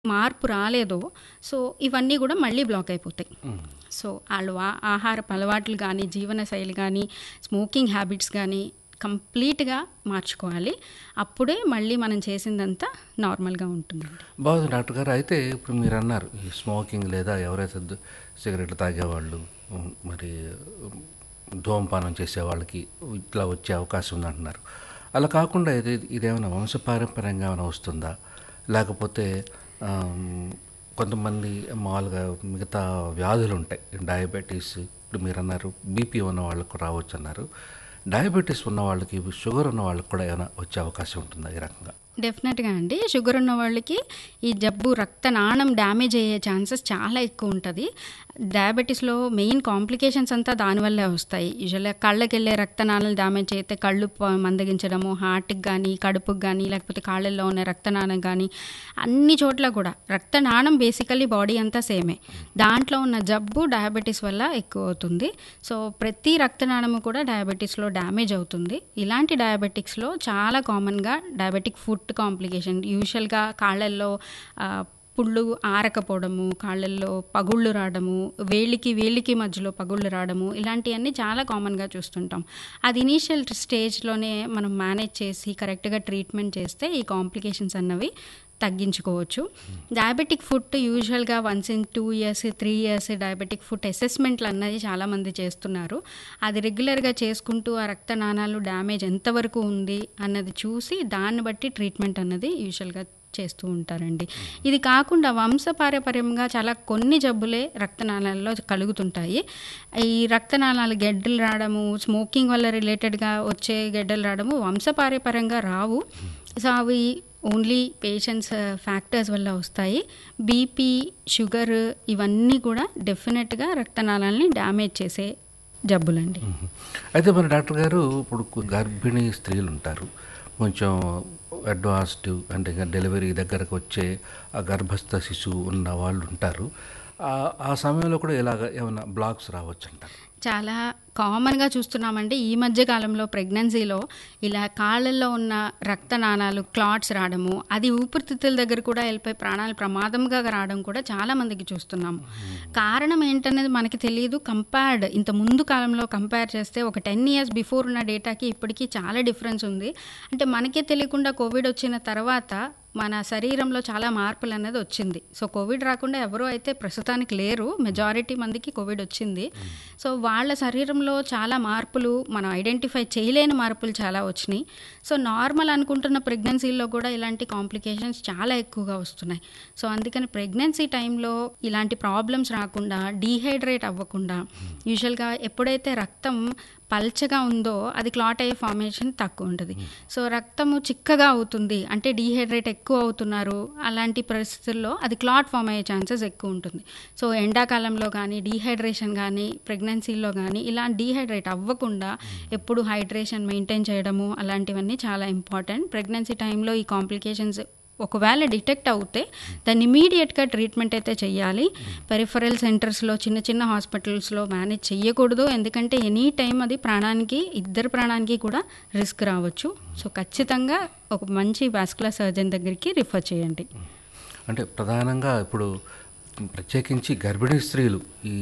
మార్పు రాలేదో సో ఇవన్నీ కూడా మళ్ళీ బ్లాక్ అయిపోతాయి సో వాళ్ళు ఆ- ఆహారపు అలవాట్లు కానీ జీవనశైలి కానీ స్మోకింగ్ హ్యాబిట్స్ కానీ కంప్లీట్గా మార్చుకోవాలి అప్పుడే మళ్ళీ మనం చేసిందంతా నార్మల్గా ఉంటుందండి బాగుంది డాక్టర్ గారు అయితే ఇప్పుడు మీరు అన్నారు ఈ స్మోకింగ్ లేదా ఎవరైతే ద- సిగరెట్లు తాగేవాళ్ళు ఉమ్, మరి ఉమ్, ధూమపానం చేసే వాళ్ళకి ఇట్లా వచ్చే అవకాశం ఉంది అంటున్నారు అలా కాకుండా ఇది ఇదేమైనా వంశపారంపర్యంగా ఏమైనా వస్తుందా లేకపోతే ఆమ్, కొంతమంది మామూలుగా మిగతా వ్యాధులు ఉంటాయి డయాబెటీస్ ఇప్పుడు మీరు అన్నారు బీపీ ఉన్న వాళ్ళకు రావచ్చు అన్నారు డయాబెటీస్ ఉన్న వాళ్ళకి షుగర్ ఉన్న వాళ్ళకి కూడా ఏమైనా వచ్చే అవకాశం ఉంటుందా ఈ రకంగా డెఫినెట్గా అండి షుగర్ ఉన్న వాళ్ళకి ఈ జబ్బు రక్తనాళం డ్యామేజ్ అయ్యే ఛాన్సెస్ చాలా ఎక్కువ ఉంటుంది డయాబెటీస్లో మెయిన్ కాంప్లికేషన్స్ అంతా దానివల్లే వస్తాయి యూజువల్గా కళ్ళకి వెళ్ళే రక్తనాళాలు డ్యామేజ్ అయితే కళ్ళు ప- మందగించడము హార్ట్కి కానీ కడుపుకి కానీ లేకపోతే కాళ్ళల్లో ఉన్న రక్తనాళం కానీ అన్ని చోట్ల కూడా రక్తనాళం బేసికల్లీ బాడీ అంతా సేమే దాంట్లో ఉన్న జబ్బు డయాబెటీస్ వల్ల ఎక్కువ అవుతుంది సో ప్రతి రక్తనాళము కూడా డయాబెటీస్లో డ్యామేజ్ అవుతుంది ఇలాంటి డయాబెటిక్స్లో చాలా కామన్గా డయాబెటిక్ ఫుడ్ కాంప్లికేషన్ యూజువల్గా కాళ్ళల్లో ఆ, పుళ్ళు ఆరకపోవడము కాళ్ళల్లో పగుళ్ళు రావడము వేలికి వేలికి మధ్యలో పగుళ్ళు రావడము ఇలాంటివన్నీ చాలా కామన్గా చూస్తుంటాం అది ఇనీషియల్ స్టేజ్లోనే మనం మేనేజ్ చేసి కరెక్ట్గా ట్రీట్మెంట్ చేస్తే ఈ కాంప్లికేషన్స్ అన్నవి తగ్గించుకోవచ్చు డయాబెటిక్ ఫుడ్ యూజువల్గా once in two years three years diabetic food అసెస్మెంట్లు అన్నది చాలామంది చేస్తున్నారు అది రెగ్యులర్గా చేసుకుంటూ ఆ రక్తనాళాలు డ్యామేజ్ ఎంతవరకు ఉంది అన్నది చూసి దాన్ని బట్టి ట్రీట్మెంట్ అన్నది యూజువల్గా చేస్తూ ఉంటారండి ఇది కాకుండా వంశపారపర్యంగా చాలా కొన్ని జబ్బులే రక్తనాళాల్లో కలుగుతుంటాయి ఈ రక్తనాళాలు గెడ్డలు రావడము స్మోకింగ్ వల్ల రిలేటెడ్గా వచ్చే గెడ్డలు రావడము వంశపారపర్యంగా రావు సో అవి ఓన్లీ పేషెంట్స్ ఫ్యాక్టర్స్ వల్ల వస్తాయి బీపీ షుగర్ ఇవన్నీ కూడా డెఫినెట్గా రక్తనాళాలని డ్యామేజ్ చేసే జబ్బులండి అయితే మరి డాక్టర్ గారు ఇప్పుడు కు- గర్భిణీ స్త్రీలు ఉంటారు కొంచెం అడ్వాన్స్డ్ అంటే ఇంకా డెలివరీ దగ్గరకు వచ్చే ఆ గర్భస్థ శిశువు ఉన్న వాళ్ళు ఉంటారు ఆ- ఆ సమయంలో కూడా ఇలాగ ఏమైనా బ్లాక్స్ రావచ్చు అంటారు చాలా కామన్గా చూస్తున్నామండి ఈ మధ్య కాలంలో ప్రెగ్నెన్సీలో ఇలా కాళ్ళల్లో ఉన్న రక్తనాళాలు క్లాట్స్ రావడము అది ఊపిరితిత్తుల దగ్గర కూడా వెళ్ళిపోయి ప్రాణాలు ప్రమాదంగా రావడం కూడా చాలా మందికి చూస్తున్నాము కారణం ఏంటనేది మనకి తెలియదు కంపేర్డ్ ఇంత ముందు కాలంలో కంపేర్ చేస్తే ఒక టెన్ ఇయర్స్ బిఫోర్ ఉన్న డేటాకి ఇప్పటికీ చాలా డిఫరెన్స్ ఉంది అంటే మనకే తెలియకుండా కోవిడ్ వచ్చిన తర్వాత మన శరీరంలో చాలా మార్పులు అనేది వచ్చింది సో కోవిడ్ రాకుండా ఎవరో అయితే ప్రస్తుతానికి లేరు మెజారిటీ మందికి కోవిడ్ వచ్చింది సో వాళ్ళ శరీరంలో చాలా మార్పులు మనం ఐడెంటిఫై చేయలేని మార్పులు చాలా వచ్చినాయి సో నార్మల్ అనుకుంటున్న ప్రెగ్నెన్సీలో కూడా ఇలాంటి కాంప్లికేషన్స్ చాలా ఎక్కువగా వస్తున్నాయి సో అందుకని ప్రెగ్నెన్సీ టైంలో ఇలాంటి ప్రాబ్లమ్స్ రాకుండా డీహైడ్రేట్ అవ్వకుండా యూజువల్గా ఎప్పుడైతే రక్తం పల్చగా ఉందో అది క్లాట్ అయ్యే ఫార్మేషన్ తక్కువ ఉంటుంది సో రక్తము చిక్కగా అవుతుంది అంటే డీహైడ్రేట్ ఎక్కువ అవుతున్నారు అలాంటి పరిస్థితుల్లో అది క్లాట్ ఫామ్ అయ్యే ఛాన్సెస్ ఎక్కువ ఉంటుంది సో ఎండాకాలంలో కానీ డీహైడ్రేషన్ కానీ ప్రెగ్నెన్సీలో కానీ ఇలా డీహైడ్రేట్ అవ్వకుండా ఎప్పుడు హైడ్రేషన్ మెయింటైన్ చేయడము అలాంటివన్నీ చాలా ఇంపార్టెంట్ ప్రెగ్నెన్సీ టైంలో ఈ కాంప్లికేషన్స్ ఒకవేళ డిటెక్ట్ అవుతే దాన్ని ఇమీడియట్గా ట్రీట్మెంట్ అయితే చేయాలి పెరిఫరల్ సెంటర్స్లో చిన్న చిన్న హాస్పిటల్స్లో మేనేజ్ చేయకూడదు ఎందుకంటే ఎనీ టైం అది ప్రాణానికి ఇద్దరు ప్రాణానికి కూడా రిస్క్ రావచ్చు సో ఖచ్చితంగా ఒక మంచి వాస్కులర్ సర్జన్ దగ్గరికి రిఫర్ చేయండి అంటే ప్రధానంగా ఇప్పుడు ప్రత్యేకించి గర్భిణీ స్త్రీలు ఈ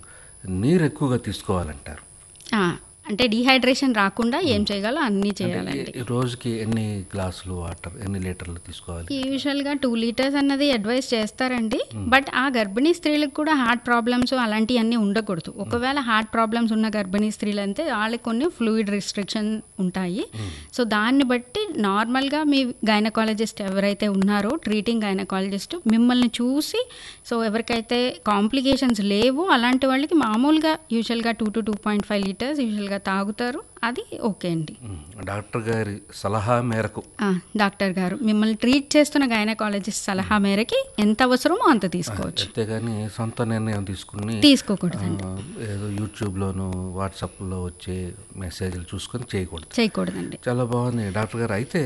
నీరు ఎక్కువగా తీసుకోవాలంటారు ఆ, అంటే డీహైడ్రేషన్ రాకుండా ఏం చేయగలో అన్నీ చేయాలండి ఈ రోజుకి ఎన్ని గ్లాసులు వాటర్ ఎన్ని లీటర్లు తీసుకోవాలి యూజువల్గా టూ లీటర్స్ అన్నది అడ్వైస్ చేస్తారండి బట్ ఆ గర్భిణీ స్త్రీలకు కూడా హార్ట్ ప్రాబ్లమ్స్ అలాంటివన్నీ ఉండకూడదు ఒకవేళ హార్ట్ ప్రాబ్లమ్స్ ఉన్న గర్భిణీ స్త్రీలు అంటే వాళ్ళకి కొన్ని ఫ్లూయిడ్ రిస్ట్రిక్షన్ ఉంటాయి సో దాన్ని బట్టి నార్మల్గా మీ గైనకాలజిస్ట్ ఎవరైతే ఉన్నారో ట్రీటింగ్ గైనకాలజిస్ట్ మిమ్మల్ని చూసి సో ఎవరికైతే కాంప్లికేషన్స్ లేవో అలాంటి వాళ్ళకి మామూలుగా యూజువల్గా two to two point five litres యూజువల్గా తాగుతారు అది ఓకే అండి ఉమ్, డాక్టర్ గారి సలహా మేరకు ఆ, డాక్టర్ గారు మిమ్మల్ని ట్రీట్ చేస్తున్న గైనకాలజిస్ట్ సలహా మేరకి ఎంత అవసరమో అంత తీసుకోవచ్చు అంతేగాని సొంత నిర్ణయం తీసుకుని తీసుకోకూడదు ఆ, ఏదో యూట్యూబ్లోను వాట్సాప్లో వచ్చే మెసేజ్లు చూసుకొని చేయకూడదు చేయకూడదండి చాలా బాగుంది డాక్టర్ గారు అయితే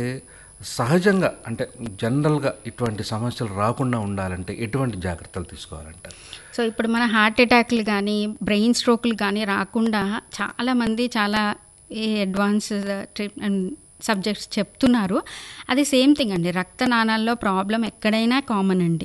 సహజంగా అంటే జనరల్గా ఇటువంటి సమస్యలు రాకుండా ఉండాలంటే ఎటువంటి జాగ్రత్తలు తీసుకోవాలంటారు సో ఇప్పుడు మన హార్ట్ అటాక్లు కానీ బ్రెయిన్ స్ట్రోక్లు కానీ రాకుండా చాలామంది చాలా ఈ అడ్వాన్స్ ట్రీట్మెంట్ సబ్జెక్ట్స్ చెప్తున్నారు అది సేమ్ థింగ్ అండి రక్తనాళాల్లో ప్రాబ్లం ఎక్కడైనా కామన్ అండి